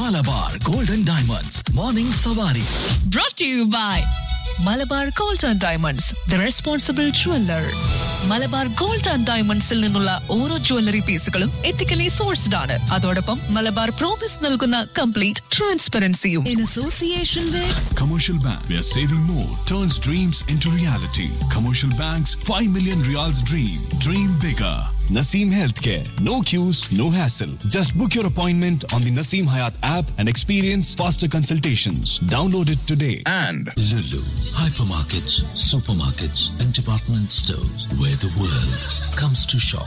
Malabar golden diamonds morning സവാരി brought to you by Malabar Gold and Diamonds the responsible jeweller Malabar Gold and ഡയമണ്ട്സിൽ നിന്നുള്ള ഓരോ jewellery പീസുകളും ethically sourced ആണ് അതോടൊപ്പം മലബാർ പ്രോമിസ് നൽകുന്ന കംപ്ലീറ്റ് ട്രാൻസ്പെറൻസിയും in association with Commercial Bank, where saving more turns dreams into reality. Commercial Bank's 5 million reals dream. Dream bigger. Naseem Healthcare. No queues, no hassle. Just book your appointment on the Naseem Hayat app and experience faster consultations. Download it today. and Lulu, hypermarkets, supermarkets, and department stores where the world comes to shop.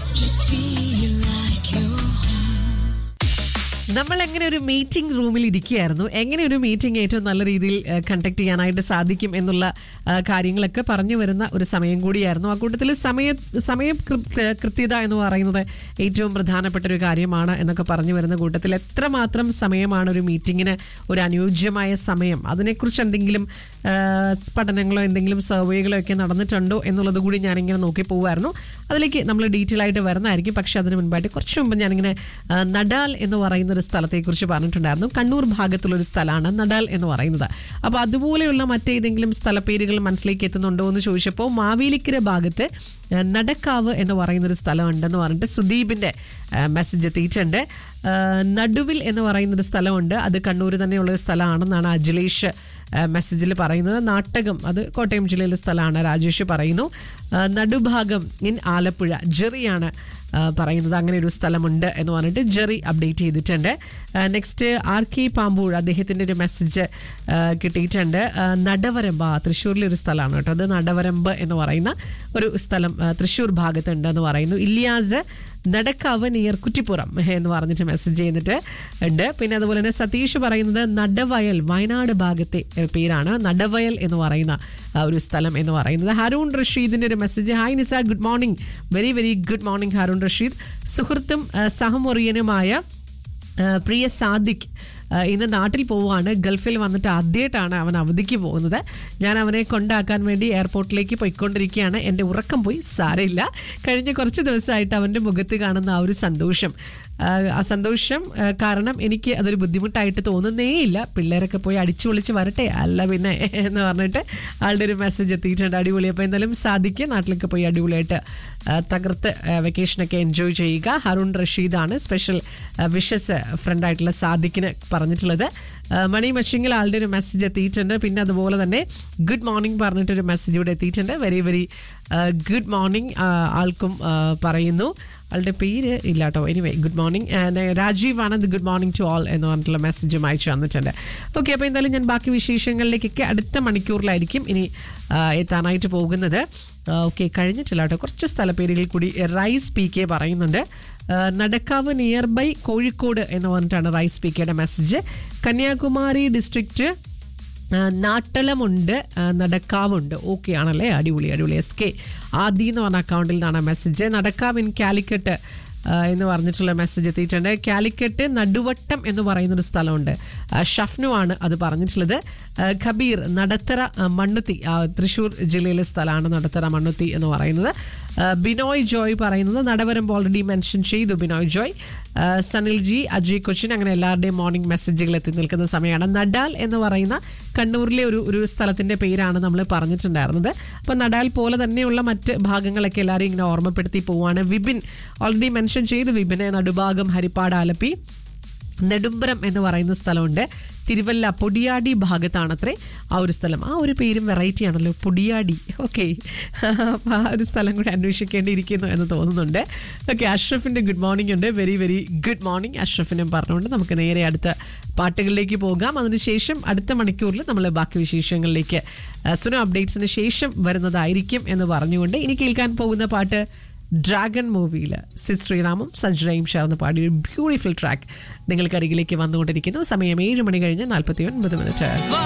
നമ്മൾ എങ്ങനെ ഒരു meeting റൂമിൽ ഇരിക്കുകയായിരുന്നു എങ്ങനെ ഒരു meeting ഏറ്റവും നല്ല രീതിയിൽ കണ്ടക്ട് ചെയ്യാനായിട്ട് സാധിക്കും എന്നുള്ള ആ, കാര്യങ്ങളൊക്കെ പറഞ്ഞു വരുന്ന ഒരു സമയം കൂടിയായിരുന്നു ആ കൂട്ടത്തിൽ സമയ സമയ കൃ- കൃത്യത എന്ന് പറയുന്നത് ഏറ്റവും പ്രധാനപ്പെട്ട ഒരു കാര്യമാണ് എന്നൊക്കെ പറഞ്ഞു വരുന്ന കൂട്ടത്തിൽ എത്രമാത്രം സമയമാണ് ഒരു മീറ്റിങ്ങിന് ഒരു അനുയോജ്യമായ സമയം അതിനെക്കുറിച്ച് എന്തെങ്കിലും ആ, പഠനങ്ങളോ എന്തെങ്കിലും സർവേകളോ ഒക്കെ നടന്നിട്ടുണ്ടോ എന്നുള്ളത് കൂടി ഞാനിങ്ങനെ നോക്കി പോവായിരുന്നു അതിലേക്ക് നമ്മൾ ഡീറ്റെയിൽ ആയിട്ട് വരുന്നതായിരിക്കും പക്ഷെ അതിന് മുൻപായിട്ട് കുറച്ച് മുമ്പ് ഞാനിങ്ങനെ ആ, നഡാൽ എന്ന് പറയുന്ന ഒരു സ്ഥലത്തെക്കുറിച്ച് പറഞ്ഞിട്ടുണ്ടായിരുന്നു കണ്ണൂർ ഭാഗത്തുള്ള ഒരു സ്ഥലമാണ് നഡാൽ എന്ന് പറയുന്നത് അപ്പോൾ അതുപോലെയുള്ള മറ്റേതെങ്കിലും സ്ഥലപ്പേരുകൾ മനസ്സിലേക്ക് എത്തുന്നുണ്ടോ എന്ന് ചോദിച്ചപ്പോൾ മാവേലിക്കര ഭാഗത്ത് ആ, നടക്കാവ് എന്ന് പറയുന്ന ഒരു സ്ഥലമുണ്ടെന്ന് പറഞ്ഞിട്ട് സുദീപിന്റെ മെസ്സേജ് എത്തിയിട്ടുണ്ട് ആ, നടുവിൽ എന്ന് പറയുന്ന ഒരു സ്ഥലമുണ്ട് അത് കണ്ണൂർ തന്നെയുള്ള ഒരു സ്ഥലമാണെന്നാണ് അഖിലേഷ് മെസ്സേജിൽ പറയുന്നത് നാട്ടകം അത് കോട്ടയം ജില്ലയിലെ സ്ഥലമാണ് രാജേഷ് പറയുന്നു ആ, നടുഭാഗം ഇൻ ആലപ്പുഴ ജെറിയാണ് ആ, പറയുന്നത് അങ്ങനെ ഒരു സ്ഥലമുണ്ട് എന്ന് പറഞ്ഞിട്ട് ജെറി അപ്ഡേറ്റ് ചെയ്തിട്ടുണ്ട് നെക്സ്റ്റ് ആർ കെ പാമ്പൂർ അദ്ദേഹത്തിൻ്റെ ഒരു മെസ്സേജ് കിട്ടിയിട്ടുണ്ട് ആ, നടവരമ്പ് ആ തൃശ്ശൂരിലെ ഒരു സ്ഥലമാണ് കേട്ടോ അത് നടവരമ്പ് എന്ന് പറയുന്ന ഒരു സ്ഥലം ആ, തൃശ്ശൂർ ഭാഗത്തുണ്ട് എന്ന് പറയുന്നു ഇല്ലിയാസ് നടക്കാവ് നിയർ കുറ്റിപ്പുറം എന്ന് പറഞ്ഞിട്ട് മെസ്സേജ് ചെയ്തിട്ട് ഉണ്ട് പിന്നെ അതുപോലെ തന്നെ സതീഷ് പറയുന്നത് നടവയൽ വയനാട് ഭാഗത്തെ ഏഹ്, പേരാണ് നടവയൽ എന്ന് പറയുന്ന ആ, ഒരു സ്ഥലം എന്ന് പറയുന്നത് ഹരൂൺ റഷീദിന്റെ ഒരു message hi Nisa good morning very very good morning Haroon Rasheed സുഹൃത്തും ആ, സഹമുറിയനുമായ ആ, പ്രിയ സാദിഖ് ആ, ഇന്ന് നാട്ടിൽ പോവുകയാണ് ഗൾഫിൽ വന്നിട്ട് ആദ്യമായിട്ടാണ് അവൻ അവധിക്ക് പോകുന്നത് ഞാൻ അവനെ കൊണ്ടാക്കാൻ വേണ്ടി എയർപോർട്ടിലേക്ക് പോയിക്കൊണ്ടിരിക്കുകയാണ് എൻ്റെ ഉറക്കം പോയി സാരമില്ല കഴിഞ്ഞ കുറച്ച് ദിവസമായിട്ട് അവൻ്റെ മുഖത്ത് കാണുന്ന ആ ഒരു സന്തോഷം ആ, ആ സന്തോഷം ആ, കാരണം എനിക്ക് അതൊരു ബുദ്ധിമുട്ടായിട്ട് തോന്നുന്നേയില്ല പിള്ളേരൊക്കെ പോയി അടിച്ചു പൊളിച്ച് വരട്ടെ അല്ല പിന്നെ എന്ന് പറഞ്ഞിട്ട് ആളുടെ ഒരു മെസ്സേജ് എത്തിയിട്ടുണ്ട് അടിപൊളി അപ്പോൾ എന്തായാലും സാധിക്കുക നാട്ടിലേക്ക് പോയി അടിപൊളിയായിട്ട് ആ, തകർത്ത് ആ, വെക്കേഷനൊക്കെ എൻജോയ് ചെയ്യുക ഹറുൺ റഷീദാണ് സ്പെഷ്യൽ വിഷസ് ഫ്രണ്ടായിട്ടുള്ള സാദിക്കിന് പറഞ്ഞിട്ടുള്ളത് ആ, മണി മച്ചിങ്ങിൽ ആളുടെ ഒരു മെസ്സേജ് എത്തിയിട്ടുണ്ട് പിന്നെ അതുപോലെ തന്നെ ഗുഡ് മോർണിംഗ് പറഞ്ഞിട്ടൊരു മെസ്സേജ് ഇവിടെ എത്തിയിട്ടുണ്ട് വെരി വെരി ഗുഡ് മോർണിംഗ് ആൾക്കും ആ, പറയുന്നു ആളുടെ പേര് ഇല്ല കേട്ടോ anyway good morning and Rajeev Anand good morning to all എന്ന് പറഞ്ഞിട്ടുള്ള മെസ്സേജും അയച്ചു തന്നിട്ടുണ്ട് ഓക്കെ അപ്പോൾ എന്തായാലും ഞാൻ ബാക്കി വിശേഷങ്ങളിലേക്കൊക്കെ അടുത്ത മണിക്കൂറിലായിരിക്കും ഇനി ആ, എത്താനായിട്ട് പോകുന്നത് ഓക്കെ കഴിഞ്ഞിട്ടില്ല കേട്ടോ കുറച്ച് സ്ഥലപ്പേരുകൾ കൂടി റൈസ് പി കെ പറയുന്നുണ്ട് ആ, നടക്കാവ് നിയർ ബൈ കോഴിക്കോട് എന്ന് പറഞ്ഞിട്ടാണ് റൈസ് പി കെയുടെ മെസ്സേജ് കന്യാകുമാരി ഡിസ്ട്രിക്റ്റ് ആ, നാട്ടളമുണ്ട് ആ, നടക്കാവുണ്ട് ഓക്കെ ആണല്ലേ അടിപൊളി അടിപൊളി എസ് കെ ആദി എന്ന് പറഞ്ഞ അക്കൗണ്ടിൽ നിന്നാണ് മെസ്സേജ് നടക്കാവ് ഇൻ കാലിക്കറ്റ് ആ, എന്ന് പറഞ്ഞിട്ടുള്ള മെസ്സേജ് എത്തിയിട്ടുണ്ട് കാലിക്കറ്റ് നടുവട്ടം എന്ന് പറയുന്നൊരു സ്ഥലമുണ്ട് ആ, ഷഫ്നു ആണ് അത് പറഞ്ഞിട്ടുള്ളത് ആ, ഖബീർ നടത്തറ ആ, മണ്ണുത്തി ആ, തൃശ്ശൂർ ജില്ലയിലെ സ്ഥലമാണ് നടത്തറ മണ്ണുത്തി എന്ന് പറയുന്നത് ആ, ബിനോയ് ജോയ് പറയുന്നത് നടവരമ്പ് ഓൾറെഡി മെൻഷൻ ചെയ്തു ബിനോയ് ജോയ് ആ, സനിൽ ജി അജയ് കൊച്ചിൻ അങ്ങനെ എല്ലാവരുടെയും മോർണിംഗ് മെസ്സേജുകൾ എത്തി നിൽക്കുന്ന സമയമാണ് നഡാൽ എന്ന് പറയുന്ന കണ്ണൂരിലെ ഒരു ഒരു സ്ഥലത്തിന്റെ പേരാണ് നമ്മൾ പറഞ്ഞിട്ടുണ്ടായിരുന്നത് അപ്പോൾ നഡാൽ പോലെ തന്നെയുള്ള മറ്റ് ഭാഗങ്ങളൊക്കെ എല്ലാവരും ഇങ്ങനെ ഓർമ്മപ്പെടുത്തി പോവാണ് വിപിൻ ഓൾറെഡി മെൻഷൻ ചെയ്തു വിപിനെ നടുഭാഗം ഹരിപ്പാട് ആലപ്പി നെടുമ്പരം എന്ന് പറയുന്ന സ്ഥലമുണ്ട് തിരുവല്ല പൊടിയാടി ഭാഗത്താണത്രേ ആ ഒരു സ്ഥലം ആ ഒരു പേരും വെറൈറ്റി ആണല്ലോ പൊടിയാടി ഓക്കെ അപ്പോൾ ആ ഒരു സ്ഥലം കൂടി അന്വേഷിക്കേണ്ടിയിരിക്കുന്നു എന്ന് തോന്നുന്നുണ്ട് ഓക്കെ അഷ്റഫിൻ്റെ ഗുഡ് മോർണിംഗ് ഉണ്ട് വെരി വെരി ഗുഡ് മോർണിംഗ് അഷ്റഫിനും പറഞ്ഞുകൊണ്ട് നമുക്ക് നേരെ അടുത്ത പാട്ടുകളിലേക്ക് പോകാം അതിനുശേഷം അടുത്ത മണിക്കൂറിൽ നമ്മൾ ബാക്കി വിശേഷങ്ങളിലേക്ക് സുന അപ്ഡേറ്റ്സിന് ശേഷം വരുന്നതായിരിക്കും എന്ന് പറഞ്ഞുകൊണ്ട് ഇനി കേൾക്കാൻ പോകുന്ന പാട്ട് ഡ്രാഗൺ മൂവിയിൽ സിസ് ശ്രീറാമും സഞ്ജനയും ചേർന്ന് പാടിയ ഒരു ബ്യൂട്ടിഫുൾ ട്രാക്ക് നിങ്ങൾക്കരികിലേക്ക് വന്നുകൊണ്ടിരിക്കുന്നു സമയം ഏഴ് മണി കഴിഞ്ഞ് നാൽപ്പത്തി ഒൻപത് മിനിറ്റ്